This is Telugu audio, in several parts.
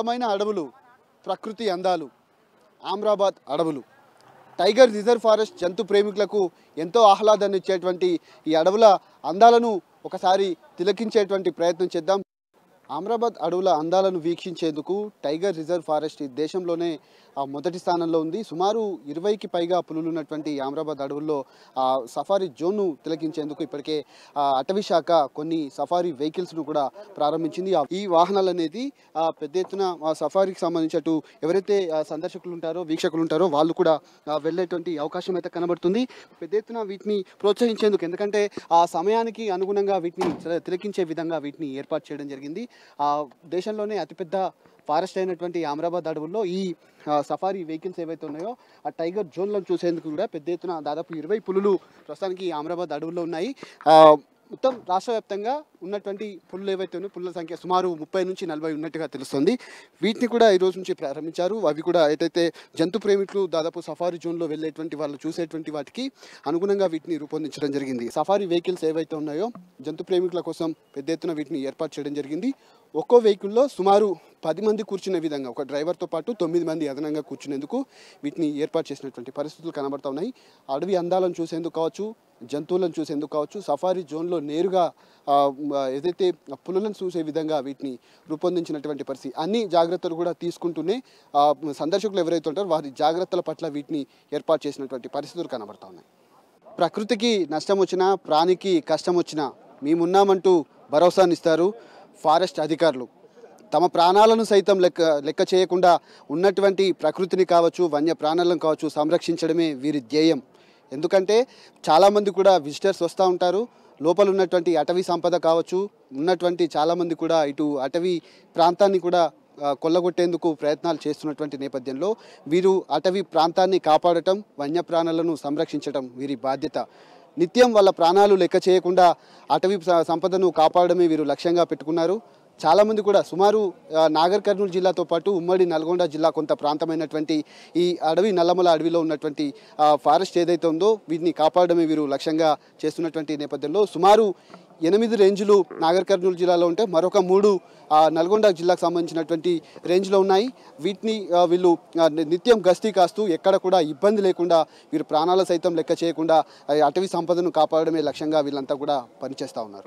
అందమైన అడవులు ప్రకృతి అందాలు ఆమ్రాబాద్ అడవులు టైగర్ రిజర్వ్ ఫారెస్ట్ జంతు ప్రేమికులకు ఎంతో ఆహ్లాదాన్ని ఇచ్చేటువంటి ఈ అడవుల అందాలను ఒకసారి తిలకించేటువంటి ప్రయత్నం చేద్దాం ఆమ్రాబాద్ అడవుల అందాలను వీక్షించేందుకు టైగర్ రిజర్వ్ ఫారెస్ట్ ఈ దేశంలోనే ఆ, మొదటి స్థానంలో ఉంది సుమారు ఇరవైకి పైగా పులులు ఉన్నటువంటి ఈ ఆమ్రాబాద్ అడవుల్లో ఆ, సఫారీ జోన్ను తిలకించేందుకు ఇప్పటికే ఆ, అటవీ శాఖ కొన్ని సఫారీ వెహికల్స్ను కూడా ప్రారంభించింది ఆ- ఈ వాహనాలు అనేది ఆ, పెద్ద ఎత్తున ఆ, సఫారీకి సంబంధించి అటు ఎవరైతే ఆ, సందర్శకులు ఉంటారో వీక్షకులు ఉంటారో వాళ్ళు కూడా ఆ, వెళ్ళేటువంటి అవకాశం అయితే కనబడుతుంది పెద్ద ఎత్తున వీటిని ప్రోత్సహించేందుకు ఎందుకంటే ఆ సమయానికి అనుగుణంగా వీటిని తిల- తిలకించే విధంగా వీటిని ఏర్పాటు చేయడం జరిగింది ఆ దేశంలోనే అతిపెద్ద ఫారెస్ట్ అయినటువంటి ఈ అమరాబాద్ అడవుల్లో ఈ ఆ, సఫారీ వెహికల్స్ ఏవైతే ఉన్నాయో ఆ టైగర్ జోన్లను చూసేందుకు కూడా పెద్ద ఎత్తున దాదాపు ఇరవై పులులు ప్రస్తుతానికి ఈ అమరాబాద్ అడవుల్లో ఉన్నాయి ఆ, మొత్తం రాష్ట్ర వ్యాప్తంగా ఉన్నటువంటి పులులు ఏవైతే ఉన్నాయో పులుల సంఖ్య సుమారు ముప్పై నుంచి నలభై ఉన్నట్టుగా తెలుస్తుంది వీటిని కూడా ఈ రోజు నుంచి ప్రారంభించారు అవి కూడా ఏదైతే జంతు ప్రేమికులు దాదాపు సఫారీ జోన్లో వెళ్ళేటువంటి వాళ్ళు చూసేటువంటి వాటికి అనుగుణంగా వీటిని రూపొందించడం జరిగింది సఫారీ వెహికల్స్ ఏవైతే ఉన్నాయో జంతు ప్రేమికుల కోసం పెద్ద ఎత్తున వీటిని ఏర్పాటు చేయడం జరిగింది ఒక్కో వెహికల్లో సుమారు పది మంది కూర్చునే విధంగా ఒక డ్రైవర్తో పాటు తొమ్మిది మంది అదనంగా కూర్చునేందుకు వీటిని ఏర్పాటు చేసినటువంటి పరిస్థితులు కనబడతా ఉన్నాయి అడవి అందాలను చూసేందుకు కావచ్చు జంతువులను చూసేందుకు కావచ్చు సఫారీ జోన్లో నేరుగా ఆ, మ, ఏదైతే పులులను చూసే విధంగా వీటిని రూపొందించినటువంటి పరిస్థితి అన్ని జాగ్రత్తలు కూడా తీసుకుంటూనే ఆ, సందర్శకులు ఎవరైతే ఉంటారో వారి జాగ్రత్తల పట్ల వీటిని ఏర్పాటు చేసినటువంటి పరిస్థితులు కనబడతా ఉన్నాయి ప్రకృతికి నష్టం వచ్చినా ప్రాణికి కష్టం వచ్చినా మేమున్నామంటూ భరోసానిస్తారు ఫారెస్ట్ అధికారులు తమ ప్రాణాలను సైతం లెక్క లెక్క చేయకుండా ఉన్నటువంటి ప్రకృతిని కావచ్చు వన్య ప్రాణాలను కావచ్చు సంరక్షించడమే వీరి ధ్యేయం ఎందుకంటే చాలామంది కూడా విజిటర్స్ వస్తూ ఉంటారు లోపల ఉన్నటువంటి అటవీ సంపద కావచ్చు ఉన్నటువంటి చాలామంది కూడా ఇటు అటవీ ప్రాంతాన్ని కూడా ఆ, కొల్లగొట్టేందుకు ప్రయత్నాలు చేస్తున్నటువంటి నేపథ్యంలో వీరు అటవీ ప్రాంతాన్ని కాపాడటం వన్యప్రాణులను సంరక్షించడం వీరి బాధ్యత నిత్యం వాళ్ళ ప్రాణాలు లెక్క చేయకుండా అటవీ స- సంపదను కాపాడమే వీరు లక్ష్యంగా పెట్టుకున్నారు చాలామంది కూడా సుమారు ఆ, నాగర్ కర్నూలు జిల్లాతో పాటు ఉమ్మడి నల్గొండ జిల్లా కొంత ప్రాంతమైనటువంటి ఈ అడవి నల్లమల అడవిలో ఉన్నటువంటి ఆ, ఫారెస్ట్ ఏదైతే ఉందో వీటిని కాపాడమే వీరు లక్ష్యంగా చేస్తున్నటువంటి నేపథ్యంలో సుమారు ఎనిమిది రేంజ్లు నాగర్ కర్నూలు జిల్లాలో ఉంటే మరొక మూడు ఆ, నల్గొండ జిల్లాకు సంబంధించినటువంటి రేంజ్లో ఉన్నాయి వీటిని ఆ, వీళ్ళు ఆ, ని- నిత్యం గస్తీ కాస్తూ ఎక్కడ కూడా ఇబ్బంది లేకుండా వీరు ప్రాణాల సైతం లెక్క చేయకుండా ఆ, అటవీ సంపదను కాపాడమే లక్ష్యంగా వీళ్ళంతా కూడా పనిచేస్తూ ఉన్నారు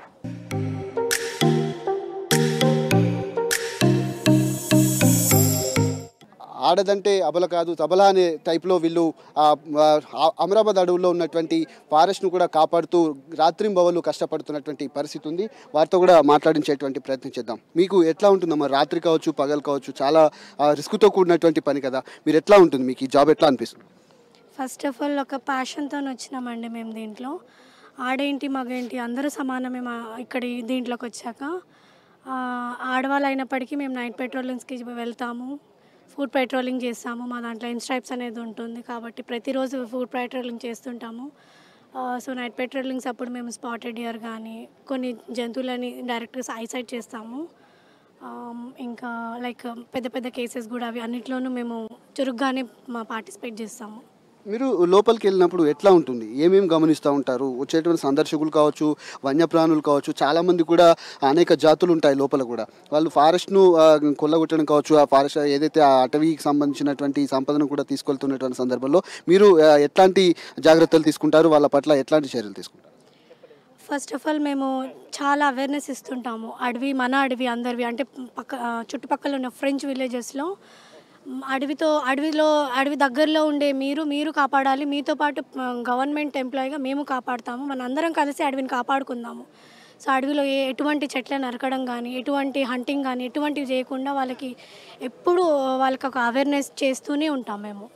ఆడదంటే అబల కాదు తబల అనే టైప్లో వీళ్ళు ఆ, ఆ, అమరాబాద్ అడవుల్లో ఉన్నటువంటి ఫారెస్ట్ను కూడా కాపాడుతూ రాత్రింబవలు కష్టపడుతున్నటువంటి పరిస్థితి ఉంది వారితో కూడా మాట్లాడించేటువంటి ప్రయత్నం చేద్దాం మీకు ఎట్లా ఉంటుందమ్మా రాత్రి కావచ్చు పగలు కావచ్చు చాలా ఆ, రిస్క్తో కూడినటువంటి పని కదా మీరు ఎట్లా ఉంటుంది మీకు ఈ జాబ్ ఎట్లా అనిపిస్తుంది ఫస్ట్ ఆఫ్ ఆల్ ఒక ప్యాషన్తో వచ్చినామండి మేము దీంట్లో ఆడేంటి మగేంటి అందరూ సమానమే మా ఇక్కడ ఈ దీంట్లోకి వచ్చాక ఆ, ఆడవాళ్ళు అయినప్పటికీ మేము నైట్ పెట్రోలింగ్స్కి వెళ్తాము ఫుడ్ పెట్రోలింగ్ చేస్తాము మా దాంట్లో ఇన్స్ట్రైప్స్ అనేది ఉంటుంది కాబట్టి ప్రతిరోజు ఫుడ్ పెట్రోలింగ్ చేస్తుంటాము సో నైట్ పెట్రోలింగ్స్ అప్పుడు మేము స్పాటెడ్ ఇయర్ కానీ కొన్ని జంతువులని డైరెక్ట్గా ఐసైట్ చేస్తాము ఆమ్, ఇంకా లైక్ పెద్ద పెద్ద కేసెస్ కూడా అవి అన్నిట్లోనూ మేము చురుగ్గానే మా పార్టిసిపేట్ చేస్తాము మీరు లోపలికి వెళ్ళినప్పుడు ఎట్లా ఉంటుంది ఏమేమి గమనిస్తూ ఉంటారు వచ్చేటువంటి సందర్శకులు కావచ్చు వన్యప్రాణులు కావచ్చు చాలామంది కూడా అనేక జాతులు ఉంటాయి లోపల కూడా వాళ్ళు ఫారెస్ట్ను ఆ, కొల్లగొట్టడం కావచ్చు ఆ ఫారెస్ట్ ఏదైతే ఆ అటవీకి సంబంధించినటువంటి సంపదను కూడా తీసుకెళ్తున్నటువంటి సందర్భంలో మీరు ఆ, ఎట్లాంటి జాగ్రత్తలు తీసుకుంటారు వాళ్ళ పట్ల ఎట్లాంటి చర్యలు తీసుకుంటారు ఫస్ట్ ఆఫ్ ఆల్ మేము చాలా అవేర్నెస్ ఇస్తుంటాము అడవి మన అడవి అందరివి అంటే పక్క ఆ, చుట్టుపక్కల ఉన్న ఫ్రెంచ్ విలేజెస్లో మ్, అడవితో అడవిలో అడవి దగ్గరలో ఉండే మీరు మీరు కాపాడాలి మీతో పాటు గవర్నమెంట్ ఎంప్లాయీగా మేము కాపాడుతాము మన అందరం కలిసి అడవిని కాపాడుకుందాము సో అడవిలో ఏ ఎటువంటి చెట్లను నరకడం కానీ ఎటువంటి హంటింగ్ కానీ ఎటువంటివి చేయకుండా వాళ్ళకి ఎప్పుడూ వాళ్ళకి ఒక అవేర్నెస్ చేస్తూనే ఉంటాం మేము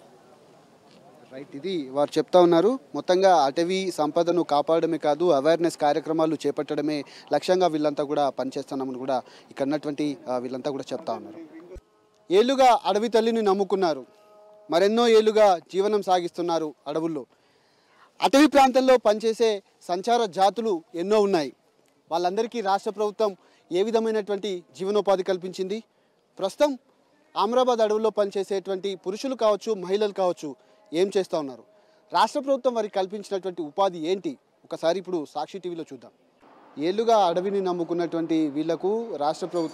రైట్ ఇది వారు చెప్తా ఉన్నారు మొత్తంగా అటవీ సంపదను కాపాడమే కాదు అవేర్నెస్ కార్యక్రమాలు చేపట్టడమే లక్ష్యంగా వీళ్ళంతా కూడా పనిచేస్తున్నామని కూడా ఇక్కడ ఉన్నటువంటి ఆ, వీళ్ళంతా కూడా చెప్తా ఉన్నారు ఏళ్ళుగా అడవి తల్లిని నమ్ముకున్నారు మరెన్నో ఏళ్ళుగా జీవనం సాగిస్తున్నారు అడవుల్లో అటవీ ప్రాంతంలో పనిచేసే సంచార జాతులు ఎన్నో ఉన్నాయి వాళ్ళందరికీ రాష్ట్ర ప్రభుత్వం ఏ విధమైనటువంటి జీవనోపాధి కల్పించింది ప్రస్తుతం ఆమ్రాబాద్ అడవుల్లో పనిచేసేటువంటి పురుషులు కావచ్చు మహిళలు కావచ్చు ఏం చేస్తూ ఉన్నారు రాష్ట్ర ప్రభుత్వం వారికి కల్పించినటువంటి ఉపాధి ఏంటి ఒకసారి ఇప్పుడు సాక్షి టీవీలో చూద్దాం ఏళ్ళుగా అడవిని నమ్ముకున్నటువంటి వీళ్లకు రాష్ట్ర ప్రభుత్వం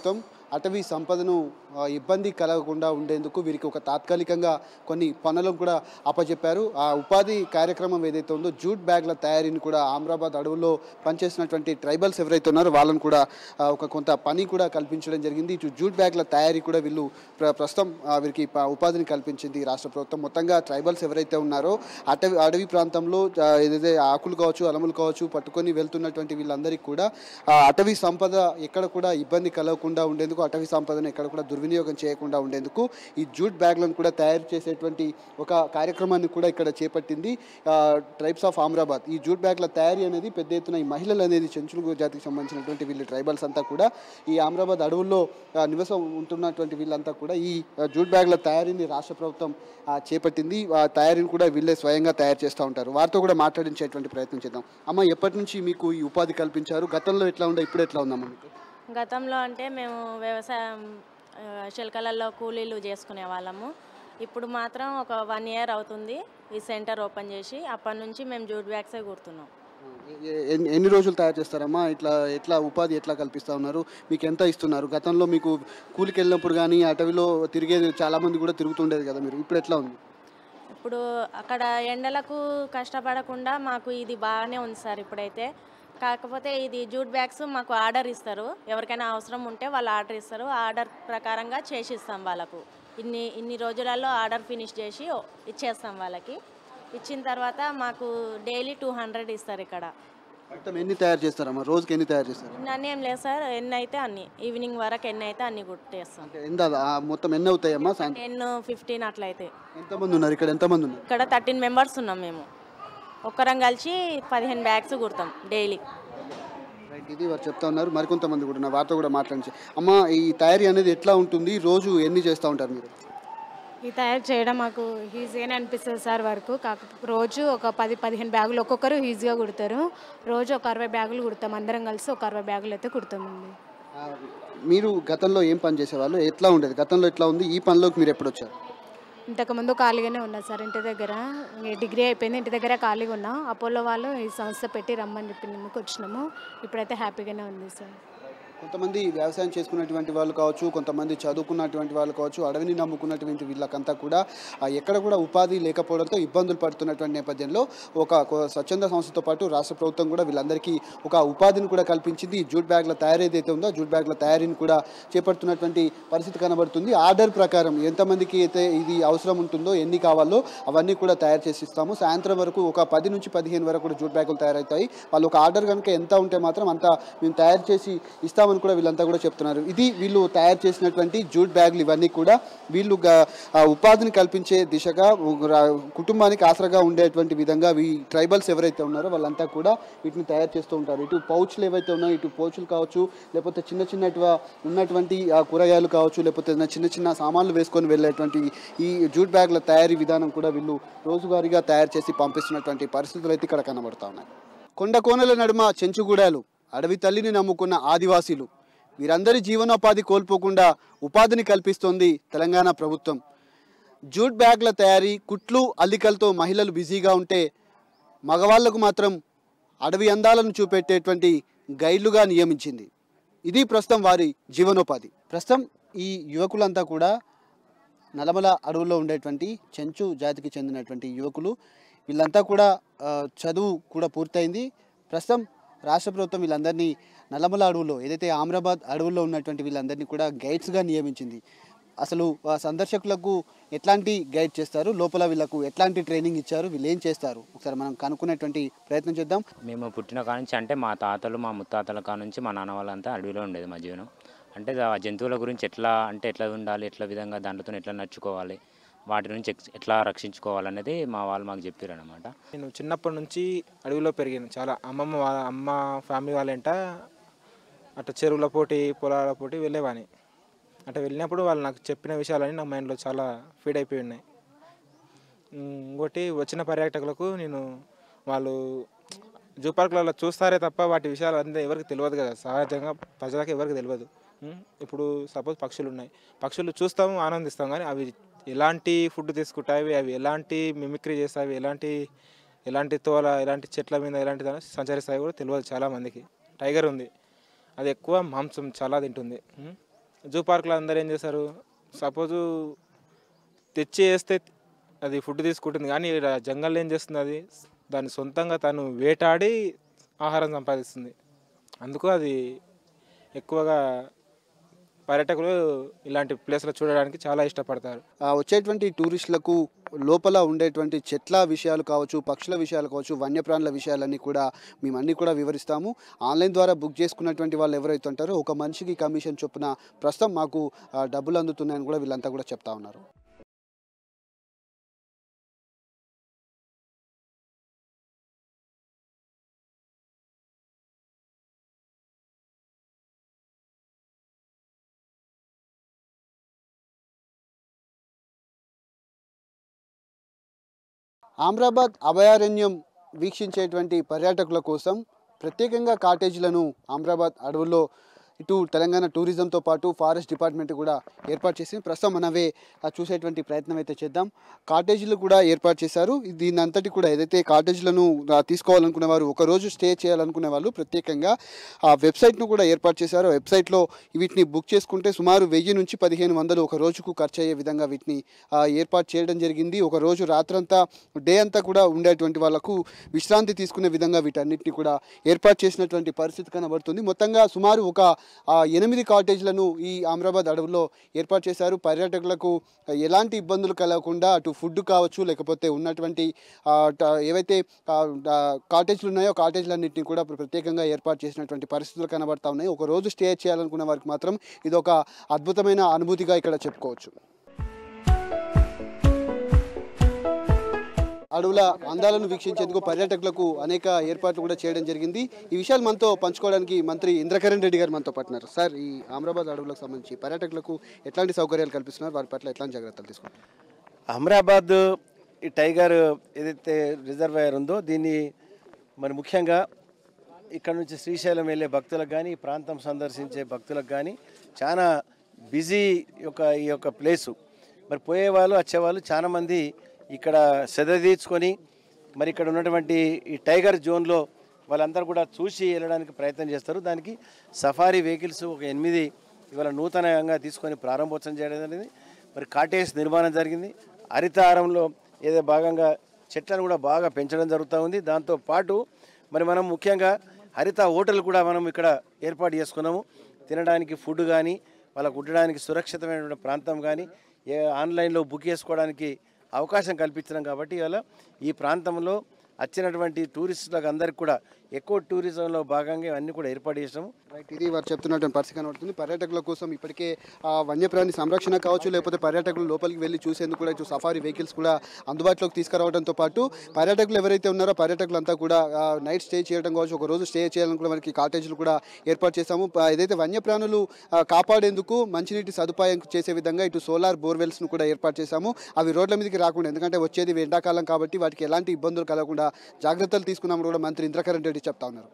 అటవీ సంపదను ఆ, ఇబ్బంది కలగకుండా ఉండేందుకు వీరికి ఒక తాత్కాలికంగా కొన్ని పనులను కూడా అప్పచెప్పారు ఆ ఉపాధి కార్యక్రమం ఏదైతే ఉందో జూట్ బ్యాగ్ల తయారీని కూడా ఆమ్రాబాద్ అడవుల్లో పనిచేసినటువంటి ట్రైబల్స్ ఎవరైతే ఉన్నారో వాళ్ళని కూడా ఆ, ఒక కొంత పని కూడా కల్పించడం జరిగింది ఇటు జూట్ బ్యాగ్ల తయారీ కూడా వీళ్ళు ప్ర- ప్రస్తుతం ఆ, వీరికి ప- ఉపాధిని కల్పించింది రాష్ట్ర ప్రభుత్వం మొత్తంగా ట్రైబల్స్ ఎవరైతే ఉన్నారో అటవీ అడవి ప్రాంతంలో ఆ, ఏదైతే ఆకులు కావచ్చు అలములు కావచ్చు పట్టుకొని వెళ్తున్నటువంటి వీళ్ళందరికీ కూడా ఆ, అటవీ సంపద ఎక్కడ కూడా ఇబ్బంది కలగకుండా ఉండేందుకు అటవీ సంపదను ఎక్కడ కూడా దుర్వినియోగం చేయకుండా ఉండేందుకు ఈ జూట్ బ్యాగ్లను కూడా తయారు చేసేటువంటి ఒక కార్యక్రమాన్ని కూడా ఇక్కడ చేపట్టింది ట్రైబ్స్ ఆఫ్ ఆమ్రాబాద్ ఈ జూట్ బ్యాగ్ల తయారీ అనేది పెద్ద ఎత్తున ఈ మహిళలు అనేది చెంచులు జాతికి సంబంధించినటువంటి వీళ్ళు ట్రైబల్స్ అంతా కూడా ఈ ఆమ్రాబాద్ అడవుల్లో ఆ, నివసం ఉంటున్నటువంటి వీళ్ళంతా కూడా ఈ ఆ, జూట్ బ్యాగ్ల తయారీని రాష్ట్ర ప్రభుత్వం ఆ, చేపట్టింది ఆ తయారీని కూడా వీళ్ళే స్వయంగా తయారు చేస్తూ ఉంటారు వారితో కూడా మాట్లాడించేటువంటి ప్రయత్నం చేద్దాం అమ్మ ఎప్పటి నుంచి మీకు ఈ ఉపాధి కల్పించారు గతంలో ఎట్లా ఉండే ఇప్పుడు ఎట్లా ఉందమ్మా మీకు గతంలో అంటే మేము వ్యవసాయం ఆ, చిలకలలో కూలీలు చేసుకునే వాళ్ళము ఇప్పుడు మాత్రం ఒక వన్ ఇయర్ అవుతుంది ఈ సెంటర్ ఓపెన్ చేసి అప్పటి నుంచి మేము జూట్ బ్యాగ్సే కుడుతున్నాం ఎ- ఎన్ని- ఎన్ని రోజులు తయారు చేస్తారమ్మా ఇట్లా ఎట్లా ఉపాధి ఎట్లా కల్పిస్తా ఉన్నారు మీకు ఎంత ఇస్తున్నారు గతంలో మీకు కూలికి వెళ్ళినప్పుడు కానీ అటవీలో తిరిగేది చాలా మంది కూడా తిరుగుతుండేది కదా మీరు ఇప్పుడు ఎట్లా ఉంది ఇప్పుడు అక్కడ ఎండలకు కష్టపడకుండా మాకు ఇది బాగానే ఉంది సార్ ఇప్పుడైతే కాకపోతే ఇది జూట్ బ్యాగ్స్ మాకు ఆర్డర్ ఇస్తారు ఎవరికైనా అవసరం ఉంటే వాళ్ళు ఆర్డర్ ఇస్తారు ఆ ఆర్డర్ ప్రకారంగా చేసిస్తాం వాళ్ళకు ఇన్ని ఇన్ని రోజులలో ఆర్డర్ ఫినిష్ చేసి ఇచ్చేస్తాం వాళ్ళకి ఇచ్చిన తర్వాత మాకు డైలీ టూ హండ్రెడ్ ఇస్తారు ఇక్కడ మొత్తం ఎన్ని తయారు చేస్తారమ్మా రోజుకి ఎన్ని తయారు చేస్తారు ఇన్ని అన్నీ ఏం లేదు సార్ ఎన్ని అయితే అన్ని ఈవినింగ్ వరకు ఎన్ని అయితే అన్ని కుట్టేస్తాం అంటే ఎంత ఆ మొత్తం ఎన్ని అవుతాయమ్మా సాయంత్రం టెన్ ఫిఫ్టీన్ అట్లయితే ఎంతమంది ఉన్నారు ఇక్కడ ఎంతమంది ఉన్నారు ఇక్కడ థర్టీన్ మెంబర్స్ ఉన్నాం మేము ఒక్కరం కలిసి పదిహేను బ్యాగ్స్ కుడతాం డైలీ రైట్ ఇది వారు చెప్తా ఉన్నారు మరికొంతమంది కూడా ఉన్నారు వారితో కూడా మాట్లాడించి అమ్మ ఈ తయారీ అనేది ఎట్లా ఉంటుంది రోజు ఎన్ని చేస్తూ ఉంటారు మీరు ఈ తయారు చేయడం మాకు ఈజీగానే అనిపిస్తుంది సార్ వరకు కాకపోతే రోజు ఒక పది పదిహేను బ్యాగులు ఒక్కొక్కరు ఈజీగా కుడతారు రోజు ఒక అరవై బ్యాగులు కుడతాం అందరం కలిసి ఒక అరవై బ్యాగులు అయితే కుడతామండి ఆ, మీరు గతంలో ఏం పని చేసేవాళ్ళు ఎట్లా ఉండేది గతంలో ఎట్లా ఉంది ఈ పనిలోకి మీరు ఎప్పుడు వచ్చారు ఇంతకుముందు ఖాళీగానే ఉన్నా సార్ ఇంటి దగ్గర ఈ డిగ్రీ అయిపోయింది ఇంటి దగ్గర ఖాళీగా ఉన్నా అపోలో వాళ్ళు ఈ సంస్థ పెట్టి రమ్మని చెప్పి ముందుకు వచ్చినాము ఇప్పుడైతే హ్యాపీగానే ఉంది సార్ కొంతమంది వ్యవసాయం చేసుకున్నటువంటి వాళ్ళు కావచ్చు కొంతమంది చదువుకున్నటువంటి వాళ్ళు కావచ్చు అడవిని నమ్ముకున్నటువంటి వీళ్ళకంతా కూడా ఆ, ఎక్కడ కూడా ఉపాధి లేకపోవడంతో ఇబ్బందులు పడుతున్నటువంటి నేపథ్యంలో ఒక ఒక స్వచ్ఛంద సంస్థతో పాటు రాష్ట్ర ప్రభుత్వం కూడా వీళ్ళందరికీ ఒక ఉపాధిని కూడా కల్పించింది ఈ జూట్ బ్యాగ్ల తయారీ ఏదైతే ఉందో జూట్ బ్యాగ్ల తయారీని కూడా చేపడుతున్నటువంటి పరిస్థితి కనబడుతుంది ఆర్డర్ ప్రకారం ఎంతమందికి అయితే ఇది అవసరం ఉంటుందో ఎన్ని కావాలో అవన్నీ కూడా తయారు చేసి ఇస్తాము సాయంత్రం వరకు ఒక పది నుంచి పదిహేను వరకు కూడా జూట్ బ్యాగులు తయారవుతాయి వాళ్ళు ఒక ఆర్డర్ కనుక ఎంత ఉంటే మాత్రం అంత మేము తయారు చేసి ఇస్తామని కూడా వీళ్ళంతా కూడా చెప్తున్నారు ఇది వీళ్ళు తయారు చేసినటువంటి జూట్ బ్యాగులు ఇవన్నీ కూడా వీళ్ళు గా- ఆ ఉపాధిని కల్పించే దిశగా ఉ- రా- కుటుంబానికి ఆసరాగా ఉండేటువంటి విధంగా ఈ ట్రైబల్స్ ఎవరైతే ఉన్నారో వాళ్ళంతా కూడా వీటిని తయారు చేస్తూ ఉంటారు ఇటు పౌచ్లు ఏవైతే ఉన్నాయో ఇటు పౌచులు కావచ్చు లేకపోతే చిన్న చిన్నటివ ఉన్నటువంటి ఆ కూరగాయలు కావచ్చు లేకపోతే ఏదైనా చిన్న చిన్న సామాన్లు వేసుకొని వెళ్ళేటువంటి ఈ జూట్ బ్యాగ్ల తయారీ విధానం కూడా వీళ్ళు రోజువారీగా తయారు చేసి పంపిస్తున్నటువంటి పరిస్థితులు అయితే ఇక్కడ కనబడతా ఉన్నాయి కొండ కోనల నడుమ చెంచుగూడాలు అడవి తల్లిని నమ్ముకున్న ఆదివాసీలు వీరందరి జీవనోపాధి కోల్పోకుండా ఉపాధిని కల్పిస్తోంది తెలంగాణ ప్రభుత్వం జూట్ బ్యాగ్ల తయారీ కుట్లు అల్లికలతో మహిళలు బిజీగా ఉంటే మగవాళ్లకు మాత్రం అడవి అందాలను చూపెట్టేటువంటి గైడ్లుగా నియమించింది ఇది ప్రస్తుతం వారి జీవనోపాధి ప్రస్తుతం ఈ యువకులంతా కూడా నల్లమల అడవుల్లో ఉండేటువంటి చెంచు జాతికి చెందినటువంటి యువకులు వీళ్ళంతా కూడా ఆ, చదువు కూడా పూర్తయింది ప్రస్తుతం రాష్ట్ర ప్రభుత్వం వీళ్ళందరినీ నల్లమల అడవుల్లో ఏదైతే ఆమ్రాబాద్ అడవుల్లో ఉన్నటువంటి వీళ్ళందరినీ కూడా గైడ్స్గా నియమించింది అసలు ఆ సందర్శకులకు ఎట్లాంటి గైడ్ చేస్తారు లోపల వీళ్ళకు ఎట్లాంటి ట్రైనింగ్ ఇచ్చారు వీళ్ళు ఏం చేస్తారు ఒకసారి మనం కనుక్కునేటువంటి ప్రయత్నం చేద్దాం మేము పుట్టిన కాడ నుంచి అంటే మా తాతలు మా ముత్తాతల కాడ నుంచి మా నాన్న వాళ్ళంతా అడవిలో ఉండేది మా జీవనం అంటే ఆ జంతువుల గురించి ఎట్లా అంటే ఎట్లా ఉండాలి ఎట్లా విధంగా దాంట్లతో ఎట్లా నడుచుకోవాలి వాటి నుంచి ఎక్స్- ఎట్లా రక్షించుకోవాలనేది మా వాళ్ళు మాకు చెప్పారు అనమాట నేను చిన్నప్పటి నుంచి అడవిలో పెరిగాను చాలా అమ్మమ్మ వాళ్ళ అమ్మ ఫ్యామిలీ వాళ్ళంట అట్లా చెరువుల పోటీ పొలాల పోటీ వెళ్ళేవాని అట్లా వెళ్ళినప్పుడు వాళ్ళు నాకు చెప్పిన విషయాలని నా మైండ్లో చాలా ఫీడ్ అయిపోయి ఉన్నాయి ఉమ్, ఇంకోటి వచ్చిన పర్యాటకులకు నేను వాళ్ళు జూ పార్కులలో చూస్తారే తప్ప వాటి విషయాలు అంతా ఎవరికి తెలియదు కదా సహజంగా ప్రజలకు ఎవరికి తెలియదు ఉమ్, ఇప్పుడు సపోజ్ పక్షులు ఉన్నాయి పక్షులు చూస్తాము ఆనందిస్తాం కానీ అవి ఎలాంటి ఫుడ్ తీసుకుంటాయి అవి ఎలాంటి మిమిక్రీ చేస్తాయి అవి ఎలాంటి ఎలాంటి తోల ఎలాంటి చెట్ల మీద ఎలాంటి దాని సంచరిస్తాయి కూడా తెలియదు చాలా మందికి టైగర్ ఉంది అది ఎక్కువ మాంసం చాలా తింటుంది ఉమ్. జూ పార్క్లో అందరు ఏం చేస్తారు సపోజు తెచ్చి వేస్తే అది ఫుడ్ తీసుకుంటుంది కానీ ఈడ జంగల్ ఏం చేస్తుంది అది దాని సొంతంగా తను వేటాడి ఆహారం సంపాదిస్తుంది అందుకు అది ఎక్కువగా పర్యాటకులు ఇలాంటి ప్లేస్లో చూడడానికి చాలా ఇష్టపడతారు ఆ, వచ్చేటువంటి టూరిస్టులకు లోపల ఉండేటువంటి చెట్ల విషయాలు కావచ్చు పక్షుల విషయాలు కావచ్చు వన్యప్రాణుల విషయాలన్నీ కూడా మేము అన్నీ కూడా వివరిస్తాము ఆన్లైన్ ద్వారా బుక్ చేసుకున్నటువంటి వాళ్ళు ఎవరైతే ఉంటారో ఒక మనిషికి కమిషన్ చొప్పున ప్రస్తుతం మాకు ఆ, డబ్బులు అందుతున్నాయని కూడా వీళ్ళంతా కూడా చెప్తా ఉన్నారు ఆమ్రాబాద్ అభయారణ్యం వీక్షించేటువంటి పర్యాటకుల కోసం ప్రత్యేకంగా కాటేజీలను ఆమ్రాబాద్ అడవుల్లో ఇటు తెలంగాణ టూరిజంతో పాటు ఫారెస్ట్ డిపార్ట్మెంట్ కూడా ఏర్పాటు చేసింది ప్రస్తుతం మనవే ఆ చూసేటువంటి ప్రయత్నం అయితే చేద్దాం కాటేజీలు కూడా ఏర్పాటు చేశారు దీని అంతటి కూడా ఏదైతే కాటేజీలను ఆ, తీసుకోవాలనుకునే వారు ఒక రోజు స్టే చేయాలనుకునే వాళ్ళు ప్రత్యేకంగా ఆ వెబ్సైట్ను కూడా ఏర్పాటు చేశారు ఆ వెబ్సైట్లో వీటిని బుక్ చేసుకుంటే సుమారు వెయ్యి నుంచి పదిహేను వందలు ఒక రోజుకు ఖర్చు అయ్యే విధంగా వీటిని ఆ, ఏర్పాటు చేయడం జరిగింది ఒక రోజు రాత్రంతా డే అంతా కూడా ఉండేటువంటి వాళ్ళకు విశ్రాంతి తీసుకునే విధంగా వీటన్నిటిని కూడా ఏర్పాటు చేసినటువంటి పరిస్థితి కనబడుతుంది మొత్తంగా సుమారు ఒక ఆ, ఎనిమిది కాటేజ్లను ఈ ఆమ్రాబాద్ అడవుల్లో ఏర్పాటు చేశారు పర్యాటకులకు ఎలాంటి ఇబ్బందులు కలగకుండా అటు ఫుడ్ కావచ్చు లేకపోతే ఉన్నటువంటి ఆ, ట- ఏవైతే ఆ, ఆ, కాటేజ్లు ఉన్నాయో కాటేజ్లన్నింటినీ కూడా ప్రత్యేకంగా ఏర్పాటు చేసినటువంటి పరిస్థితులు కనబడతా ఉన్నాయి ఒక రోజు స్టే చేయాలనుకున్న వారికి మాత్రం ఇది ఒక అద్భుతమైన అనుభూతిగా ఇక్కడ చెప్పుకోవచ్చు అడవుల అందాలను వీక్షించేందుకు పర్యాటకులకు అనేక ఏర్పాట్లు కూడా చేయడం జరిగింది ఈ విషయాలు మనతో పంచుకోవడానికి మంత్రి ఇంద్రకరణ్ రెడ్డి గారు మనతో పట్టినారు సార్ ఈ ఆమ్రాబాద్ అడవులకు సంబంధించి పర్యాటకులకు ఎట్లాంటి సౌకర్యాలు కల్పిస్తున్నారు వారి పట్ల ఎట్లాంటి జాగ్రత్తలు తీసుకుంటారు అమరాబాద్ ఈ టైగర్ ఏదైతే రిజర్వాయర్ ఉందో దీన్ని మరి ముఖ్యంగా ఇక్కడ నుంచి శ్రీశైలం వెళ్ళే భక్తులకు కానీ ఈ ప్రాంతం సందర్శించే భక్తులకు కానీ చాలా బిజీ యొక్క ఈ యొక్క ప్లేసు మరి పోయేవాళ్ళు వచ్చేవాళ్ళు చాలామంది ఇక్కడ సెద తీర్చుకొని మరి ఇక్కడ ఉన్నటువంటి ఈ టైగర్ జోన్లో వాళ్ళందరూ కూడా చూసి వెళ్ళడానికి ప్రయత్నం చేస్తారు దానికి సఫారీ వెహికల్స్ ఒక ఎనిమిది ఇవాళ నూతనంగా తీసుకొని ప్రారంభోత్సవం చేయడం జరిగింది మరి కాటేజ్ నిర్మాణం జరిగింది హరితహారంలో ఏదో భాగంగా చెట్లను కూడా బాగా పెంచడం జరుగుతూ ఉంది దాంతో పాటు మరి మనం ముఖ్యంగా హరిత హోటల్ కూడా మనం ఇక్కడ ఏర్పాటు చేసుకున్నాము తినడానికి ఫుడ్ కానీ వాళ్ళకు ఉండడానికి సురక్షితమైనటువంటి ప్రాంతం కానీ ఏ ఆన్లైన్లో బుక్ చేసుకోవడానికి అవకాశం కల్పించడం కాబట్టి ఇవాళ ఈ ప్రాంతంలో వచ్చినటువంటి టూరిస్టులకు అందరికి కూడా ఎక్కువ టూరిజంలో భాగంగా అన్నీ కూడా ఏర్పాటు చేసాము రైట్ ఇది వారు చెప్తున్నటువంటి పరిస్థితి కనబడుతుంది పర్యాటకుల కోసం ఇప్పటికే ఆ, వన్యప్రాణి సంరక్షణ కావచ్చు లేకపోతే పర్యాటకులు లోపలికి వెళ్ళి చూసేందుకు కూడా ఇటు సఫారీ వెహికల్స్ కూడా అందుబాటులోకి తీసుకురావడంతో పాటు పర్యాటకులు ఎవరైతే ఉన్నారో పర్యాటకులంతా కూడా ఆ, నైట్ స్టే చేయడం కావచ్చు ఒక రోజు స్టే చేయాలనుకున్న మనకి కాటేజీలు కూడా ఏర్పాటు చేశాము ప- ఏదైతే వన్యప్రాణులు ఆ, కాపాడేందుకు మంచినీటి సదుపాయం చేసే విధంగా ఇటు సోలార్ బోర్వెల్స్ను కూడా ఏర్పాటు చేశాము అవి రోడ్ల మీదకి రాకుండా ఎందుకంటే వచ్చేది ఎండాకాలం కాబట్టి వాటికి ఎలాంటి ఇబ్బందులు కలగకుండా జాగ్రత్తలు తీసుకున్నామని కూడా మంత్రి ఇంద్రకరణ్ రెడ్డి చెప్తా ఉన్నారు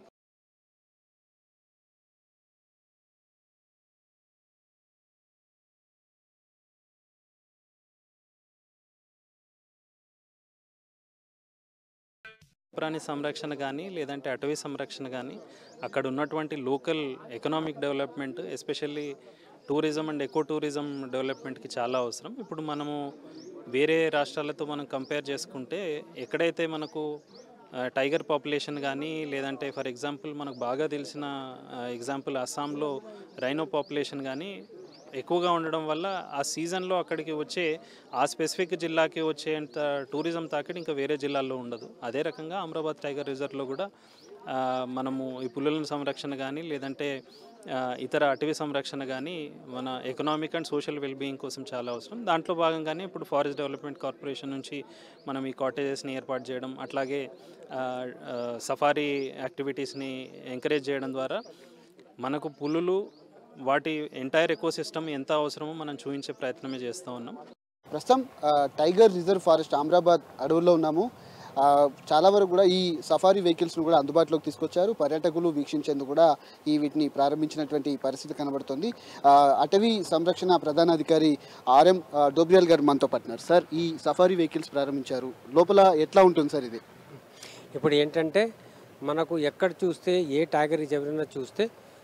ప్రాణి సంరక్షణ కానీ లేదంటే అటవీ సంరక్షణ కానీ అక్కడ ఉన్నటువంటి local economic development especially tourism and eco tourism డెవలప్మెంట్కి చాలా అవసరం ఇప్పుడు మనము వేరే రాష్ట్రాలతో మనం కంపేర్ చేసుకుంటే ఎక్కడైతే మనకు ఆ, టైగర్ పాపులేషన్ కానీ లేదంటే ఫర్ ఎగ్జాంపుల్ మనకు బాగా తెలిసిన ఎగ్జాంపుల్ అస్సాంలో రైనో పాపులేషన్ కానీ ఎక్కువగా ఉండడం వల్ల ఆ సీజన్లో అక్కడికి వచ్చే ఆ స్పెసిఫిక్ జిల్లాకి వచ్చేంత టూరిజం తాకిడి ఇంకా వేరే జిల్లాల్లో ఉండదు అదే రకంగా అమరాబాద్ టైగర్ రిజర్వ్లో కూడా ఆ, మనము ఈ పులుల సంరక్షణ కానీ లేదంటే ఆ, ఇతర అటవీ సంరక్షణ కానీ మన ఎకనామిక్ అండ్ సోషల్ వెల్బీయింగ్ కోసం చాలా అవసరం దాంట్లో భాగంగానే ఇప్పుడు ఫారెస్ట్ డెవలప్మెంట్ కార్పొరేషన్ నుంచి మనం ఈ కాటేజెస్ని ఏర్పాటు చేయడం అట్లాగే ఆ, ఆ, సఫారీ యాక్టివిటీస్ని ఎంకరేజ్ చేయడం ద్వారా మనకు పులులు వాటి ఎంటైర్ ఎకో సిస్టమ్ ఎంత అవసరమో మనం చూపించే ప్రయత్నమే చేస్తూ ఉన్నాం ప్రస్తుతం ఆ, టైగర్ రిజర్వ్ ఫారెస్ట్ అమరాబాద్ అడవుల్లో ఉన్నాము ఆ, చాలా వరకు కూడా ఈ సఫారీ వెహికల్స్ను కూడా అందుబాటులోకి తీసుకొచ్చారు పర్యాటకులు వీక్షించేందుకు కూడా ఈ వీటిని ప్రారంభించినటువంటి పరిస్థితి కనబడుతుంది ఆ, అటవీ సంరక్షణ ప్రధానాధికారి ఆర్ఎం ఆ, డోబ్రియల్ గారు మనతో పట్టినారు సార్ ఈ సఫారీ వెహికల్స్ ప్రారంభించారు లోపల ఎట్లా ఉంటుంది సార్ ఇది ఇప్పుడు ఏంటంటే మనకు ఎక్కడ చూస్తే ఏ టైగర్ రిజర్వ్ అయినా చూస్తే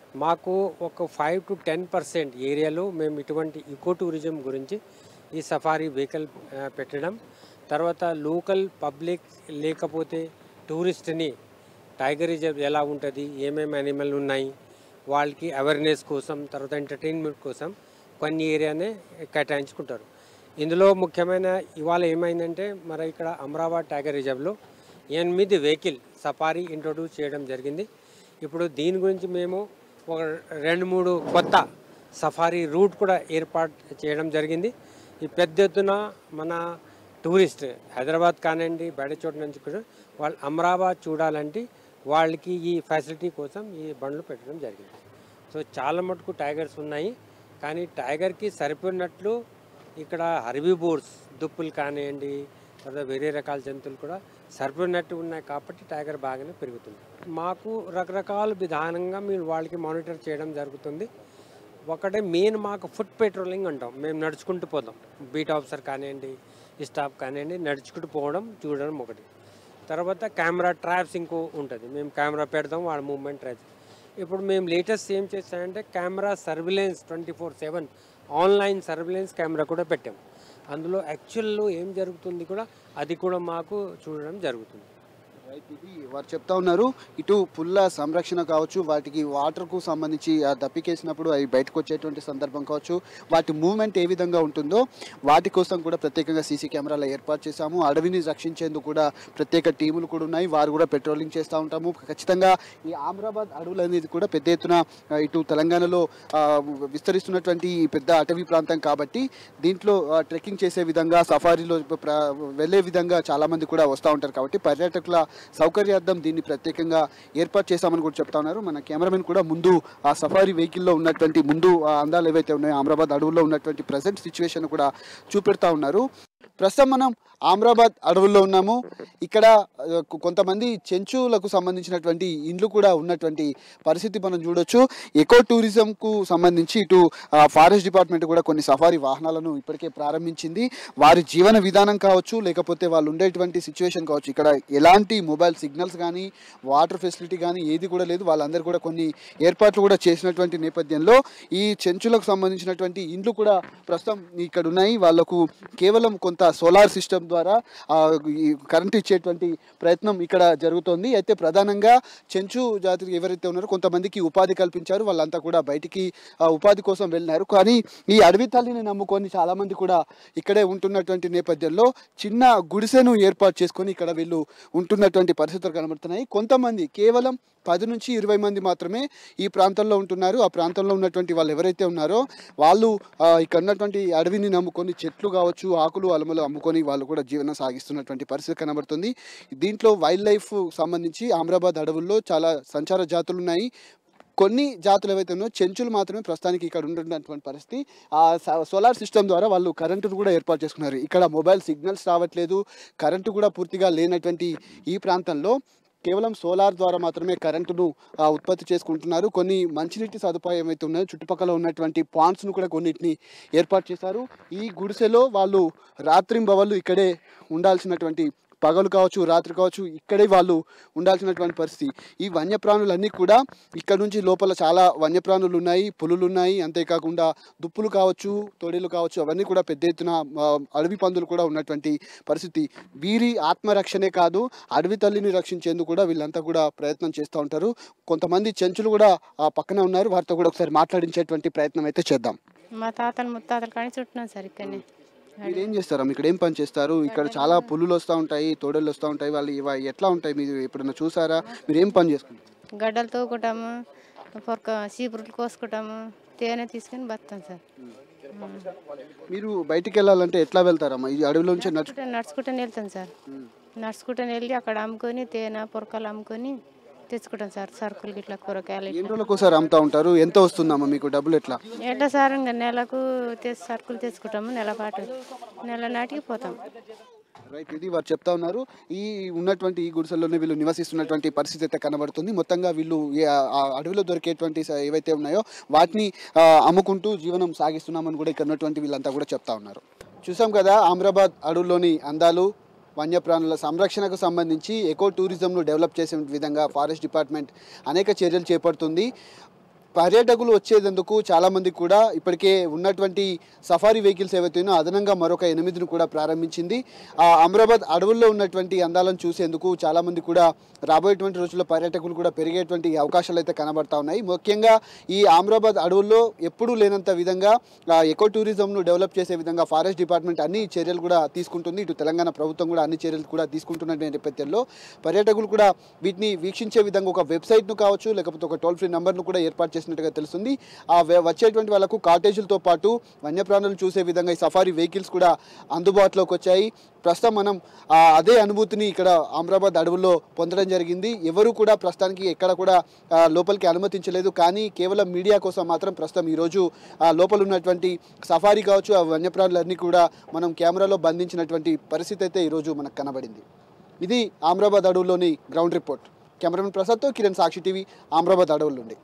మాకు ఒక ఫైవ్ టు టెన్ పర్సెంట్ ఏరియాలో మేము ఇటువంటి ఈకో టూరిజం గురించి ఈ సఫారీ వెహికల్ ఆ, పెట్టడం తర్వాత లోకల్ పబ్లిక్ లేకపోతే టూరిస్ట్ని టైగర్ రిజర్వ్ ఎలా ఉంటుంది ఏమేమి యానిమల్ ఉన్నాయి వాళ్ళకి అవేర్నెస్ కోసం తర్వాత ఎంటర్టైన్మెంట్ కోసం కొన్ని ఏరియానే కేటాయించుకుంటారు ఇందులో ముఖ్యమైన ఇవాళ ఏమైందంటే మరి ఇక్కడ అమరాబాద్ టైగర్ రిజర్వ్లో ఎనిమిది వెహికల్ సఫారీ ఇంట్రొడ్యూస్ చేయడం జరిగింది ఇప్పుడు దీని గురించి మేము ఒక రెండు మూడు కొత్త సఫారీ రూట్ కూడా ఏర్పాటు చేయడం జరిగింది ఈ పెద్ద ఎత్తున మన టూరిస్ట్ హైదరాబాద్ కానివ్వండి బయట చోట నుంచి కూడా వాళ్ళు అమరాబాద్ చూడాలంటే వాళ్ళకి ఈ ఫెసిలిటీ కోసం ఈ బండ్లు పెట్టడం జరిగింది సో చాలా మటుకు టైగర్స్ ఉన్నాయి కానీ టైగర్కి సరిపోయినట్లు ఇక్కడ హర్బీబోర్స్ దుప్పులు కానివ్వండి తర్వాత వేరే రకాల జంతువులు కూడా సరిపోయినట్టు ఉన్నాయి కాబట్టి టైగర్ బాగానే పెరుగుతుంది మాకు రకరకాల విధానంగా మేము వాళ్ళకి మానిటర్ చేయడం జరుగుతుంది ఒకటే మెయిన్ మాకు ఫుడ్ పెట్రోలింగ్ అంటాం మేము నడుచుకుంటూ పోతాం బీట్ ఆఫీసర్ కానివ్వండి స్టాఫ్ కానివ్వండి నడుచుకుంటూ పోవడం చూడడం ఒకటి తర్వాత కెమెరా ట్రాప్స్ ఇంకో ఉంటుంది మేము కెమెరా పెడతాం వాళ్ళ మూవ్మెంట్ ట్రాప్ ఇప్పుడు మేము లేటెస్ట్ ఏం చేస్తామంటే camera surveillance twenty four seven online surveillance camera కూడా పెట్టాం అందులో యాక్చువల్లో ఏం జరుగుతుంది కూడా అది కూడా మాకు చూడడం జరుగుతుంది రైట్ ఇది వారు చెప్తా ఉన్నారు ఇటు పుల్ల సంరక్షణ కావచ్చు వాటికి వాటర్కు సంబంధించి ఆ దప్పికేసినప్పుడు అవి బయటకు వచ్చేటువంటి సందర్భం కావచ్చు వాటి మూవ్మెంట్ ఏ విధంగా ఉంటుందో వాటి కోసం కూడా ప్రత్యేకంగా సీసీ కెమెరాలు ఏర్పాటు చేశాము అడవిని రక్షించేందుకు కూడా ప్రత్యేక టీములు కూడా ఉన్నాయి వారు కూడా పెట్రోలింగ్ చేస్తూ ఉంటాము ఖచ్చితంగా ఈ ఆమ్రాబాద్ అడవులు అనేది కూడా పెద్ద ఎత్తున ఆ, ఇటు తెలంగాణలో ఆ, విస్తరిస్తున్నటువంటి ఈ పెద్ద అటవీ ప్రాంతం కాబట్టి దీంట్లో ఆ, ట్రెక్కింగ్ చేసే విధంగా సఫారీలో ప్ర- వెళ్ళే విధంగా చాలామంది కూడా వస్తూ ఉంటారు కాబట్టి పర్యాటకుల సౌకర్యార్థం దీన్ని ప్రత్యేకంగా ఏర్పాటు చేశామని కూడా చెప్తా ఉన్నారు మన కెమెరామెన్ కూడా ముందు ఆ సఫారీ వెహికల్లో ఉన్నటువంటి ముందు ఆ అందాలు ఏవైతే ఉన్నాయో ఆమ్రాబాద్ అడవుల్లో ఉన్నటువంటి ప్రజెంట్ సిచ్యువేషన్ కూడా చూపెడతా ఉన్నారు ప్రస్తుతం మనం ఆమ్రాబాద్ అడవుల్లో ఉన్నాము ఇక్కడ ఆ, కొ- కొంతమంది చెంచులకు సంబంధించినటువంటి ఇండ్లు కూడా ఉన్నటువంటి పరిస్థితి మనం చూడొచ్చు ఎకో టూరిజంకు సంబంధించి ఇటు ఆ, ఫారెస్ట్ డిపార్ట్మెంట్ కూడా కొన్ని సఫారీ వాహనాలను ఇప్పటికే ప్రారంభించింది వారి జీవన విధానం కావచ్చు లేకపోతే వాళ్ళు ఉండేటువంటి సిచ్యువేషన్ కావచ్చు ఇక్కడ ఎలాంటి మొబైల్ సిగ్నల్స్ కానీ వాటర్ ఫెసిలిటీ కానీ ఏది కూడా లేదు వాళ్ళందరూ కూడా కొన్ని ఏర్పాట్లు కూడా చేసినటువంటి నేపథ్యంలో ఈ చెంచులకు సంబంధించినటువంటి ఇండ్లు కూడా ప్రస్తుతం ఇక్కడ ఉన్నాయి వాళ్ళకు కేవలం కొంత సోలార్ సిస్టమ్ ద్వారా ఆ, ఈ కరెంట్ ఇచ్చేటువంటి ప్రయత్నం ఇక్కడ జరుగుతోంది అయితే ప్రధానంగా చెంచు జాతికి ఎవరైతే ఉన్నారో కొంతమందికి ఉపాధి కల్పించారు వాళ్ళంతా కూడా బయటికి ఆ, ఉపాధి కోసం వెళ్ళినారు కానీ ఈ అడవి తల్లిని నమ్ముకొని చాలామంది కూడా ఇక్కడే ఉంటున్నటువంటి నేపథ్యంలో చిన్న గుడిసెను ఏర్పాటు చేసుకొని ఇక్కడ వీళ్ళు ఉంటున్నటువంటి పరిస్థితులు కనబడుతున్నాయి కొంతమంది కేవలం పది నుంచి ఇరవై మంది మాత్రమే ఈ ప్రాంతంలో ఉంటున్నారు ఆ ప్రాంతంలో ఉన్నటువంటి వాళ్ళు ఎవరైతే ఉన్నారో వాళ్ళు ఆ, ఇక్కడ ఉన్నటువంటి అడవిని నమ్ముకొని చెట్లు కావచ్చు ఆకులు అలములు అమ్ముకొని వాళ్ళు కూడా జీవనం సాగిస్తున్నటువంటి పరిస్థితి కనబడుతుంది దీంట్లో వైల్డ్ లైఫ్ సంబంధించి ఆమ్రాబాద్ అడవుల్లో చాలా సంచార జాతులు ఉన్నాయి కొన్ని జాతులు ఏవైతే ఉన్నాయో చెంచులు మాత్రమే ప్రస్తుతానికి ఇక్కడ ఉంటున్నటువంటి పరిస్థితి ఆ స- సోలార్ సిస్టమ్ ద్వారా వాళ్ళు కరెంటును కూడా ఏర్పాటు చేసుకున్నారు ఇక్కడ మొబైల్ సిగ్నల్స్ రావట్లేదు కరెంటు కూడా పూర్తిగా లేనటువంటి ఈ ప్రాంతంలో కేవలం సోలార్ ద్వారా మాత్రమే కరెంటును ఆ, ఉత్పత్తి చేసుకుంటున్నారు కొన్ని మంచినీటి సదుపాయం ఏమైతే ఉన్నాయో చుట్టుపక్కల ఉన్నటువంటి పాండ్స్ను కూడా కొన్నిటిని ఏర్పాటు చేశారు ఈ గుడిసెలో వాళ్ళు రాత్రింబవళ్ళు ఇక్కడే ఉండాల్సినటువంటి పగలు కావచ్చు రాత్రి కావచ్చు ఇక్కడే వాళ్ళు ఉండాల్సినటువంటి పరిస్థితి ఈ వన్యప్రాణులన్నీ కూడా ఇక్కడ నుంచి లోపల చాలా వన్యప్రాణులు ఉన్నాయి పులులు ఉన్నాయి అంతేకాకుండా దుప్పులు కావచ్చు తొడేలు కావచ్చు అవన్నీ కూడా పెద్ద ఎత్తున ఆ, అడవి పందులు కూడా ఉన్నటువంటి పరిస్థితి వీరి ఆత్మరక్షణే కాదు అడవి తల్లిని రక్షించేందుకు కూడా వీళ్ళంతా కూడా ప్రయత్నం చేస్తూ ఉంటారు కొంతమంది చెంచులు కూడా ఆ పక్కనే ఉన్నారు వారితో కూడా ఒకసారి మాట్లాడించేటువంటి ప్రయత్నం అయితే చేద్దాం మా తాతలు ముత్తాతలు కానీ చుట్టినాం సార్ ఇక్కడనే మీరు ఏం చేస్తారమ్మా ఇక్కడ ఏం పని చేస్తారు ఇక్కడ చాలా పులులు వస్తూ ఉంటాయి తోడేళ్ళు వస్తూ ఉంటాయి వాళ్ళు ఇవ ఎట్లా ఉంటాయి మీరు ఎప్పుడైనా చూసారా మీరు ఏం పని చేసుకుంటారు గడ్డలు తోకుంటాము పొరక చీపురులు కోసుకుంటాము తేనె తీసుకొని బతాం సార్ మీరు బయటికి వెళ్ళాలంటే ఎట్లా వెళ్తారమ్మా ఈ అడవిలోంచి నడుచు నడుచుకుంటూ నడుచుకుంటూనే వెళ్తాం సార్ నడుచుకుంటూనే వెళ్ళి అక్కడ అమ్ముకొని తేనె పొరకలు అమ్ముకొని తెచ్చుకుంటాం సార్ సరుకులు గిట్లా కూరగాయలు ఎన్ని రోజులకు ఒకసారి అమ్ముతా ఉంటారు ఎంత వస్తుందమ్మా మీకు డబ్బులు ఎట్లా ఎట్లా సార్ ఇంకా నెలకు తెచ్చి సరుకులు తెచ్చుకుంటాము నెల పాటు నెల నాటికి పోతాం రైట్ ఇది వారు చెప్తా ఉన్నారు ఈ ఉన్నటువంటి ఈ గుడిసెల్లోనే వీళ్ళు నివసిస్తున్నటువంటి పరిస్థితి అయితే కనబడుతుంది మొత్తంగా వీళ్ళు ఏ- ఆ అడవిలో దొరికేటువంటి స- ఏవైతే ఉన్నాయో వాటిని ఆ, అమ్ముకుంటూ జీవనం సాగిస్తున్నామని కూడా ఇక్కడ ఉన్నటువంటి వీళ్ళంతా కూడా చెప్తా ఉన్నారు చూసాం కదా ఆమ్రాబాద్ అడవుల్లోని అందాలు వన్యప్రాణుల సంరక్షణకు సంబంధించి ఎకో టూరిజంను డెవలప్ చేసే విధంగా ఫారెస్ట్ డిపార్ట్మెంట్ అనేక చర్యలు చేపడుతుంది పర్యాటకులు వచ్చేందుకు చాలామంది కూడా ఇప్పటికే ఉన్నటువంటి సఫారీ వెహికల్స్ ఏవైతే ఉన్నాయో అదనంగా మరొక ఎనిమిదిని కూడా ప్రారంభించింది ఆ అమరాబాద్ అడవుల్లో ఉన్నటువంటి అందాలను చూసేందుకు చాలామంది కూడా రాబోయేటువంటి రోజుల్లో పర్యాటకులు కూడా పెరిగేటువంటి అవకాశాలు అయితే కనబడతా ఉన్నాయి ముఖ్యంగా ఈ అమరాబాద్ అడవుల్లో ఎప్పుడూ లేనంత విధంగా ఆ, ఎకో టూరిజంను డెవలప్ చేసే విధంగా ఫారెస్ట్ డిపార్ట్మెంట్ అన్ని చర్యలు కూడా తీసుకుంటుంది ఇటు తెలంగాణ ప్రభుత్వం కూడా అన్ని చర్యలు కూడా తీసుకుంటున్న నేపథ్యంలో పర్యాటకులు కూడా వీటిని వీక్షించే విధంగా ఒక వెబ్సైట్ను కావచ్చు లేకపోతే ఒక టోల్ ఫ్రీ నెంబర్ను కూడా ఏర్పాటు చేసినట్టుగా తెలుస్తుంది ఆ వె- వచ్చేటువంటి వాళ్ళకు కాటేజీలతో పాటు వన్యప్రాణులు చూసే విధంగా ఈ సఫారీ వెహికల్స్ కూడా అందుబాటులోకి వచ్చాయి ప్రస్తుతం మనం ఆ అదే అనుభూతిని ఇక్కడ అమరాబాద్ అడవుల్లో పొందడం జరిగింది ఎవరు కూడా ప్రస్తుతానికి ఎక్కడ కూడా ఆ, లోపలికి అనుమతించలేదు కానీ కేవలం మీడియా కోసం మాత్రం ప్రస్తుతం ఈరోజు ఆ లోపల ఉన్నటువంటి సఫారీ కావచ్చు ఆ వన్యప్రాణులన్నీ కూడా మనం కెమెరాలో బంధించినటువంటి పరిస్థితి అయితే ఈరోజు మనకు కనబడింది ఇది ఆమ్రాబాద్ అడవుల్లోని గ్రౌండ్ రిపోర్ట్ కెమెరామెన్ ప్రసాద్తో కిరణ్ సాక్షి టీవీ ఆమ్రాబాద్ అడవుల నుండి